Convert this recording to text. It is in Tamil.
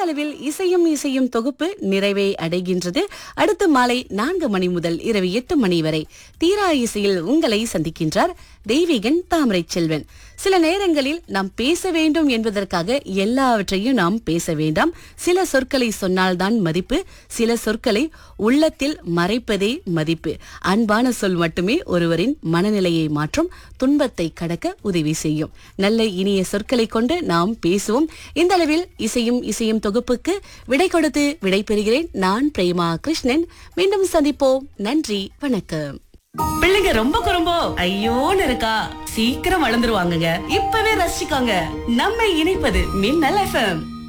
அளவில் இசையும் இசையும் தொகுப்பு நிறைவை அடைகின்றது அடுத்து மாலை நான்கு மணி முதல் இரவு எட்டு மணி வரை தீரா இசையில் உங்களை சந்திக்கின்றார் தெய்வீகன் தாமரை செல்வன் சில நேரங்களில் நாம் பேச வேண்டும் என்பதற்காக எல்லாவற்றையும் நாம் பேச வேண்டாம் சில சொற்களை சொன்னால்தான் மதிப்பு சில சொற்களை உள்ளத்தில் மறைப்பதே மதிப்பு அன்பான சொல் மட்டுமே ஒருவரின் மனநிலையை மாற்றும் துன்பத்தை கடக்க உதவி செய்யும் நல்ல இனிய சொற்களை கொண்டு நாம் பேசுவோம் இந்த அளவில் இசையும் இசையும் தொகுப்புக்கு விடை கொடுத்து விடை பெறுகிறேன் நான் பிரேமா கிருஷ்ணன் மீண்டும் சந்திப்போம் நன்றி வணக்கம் பிள்ளைங்க ரொம்ப குறும்போ ஐயோன்னு இருக்கா சீக்கிரம் வளர்ந்துருவாங்கங்க இப்பவே ரசிச்சுக்கோங்க நம்ம இணைப்பது மின்னல் எஃப்எம்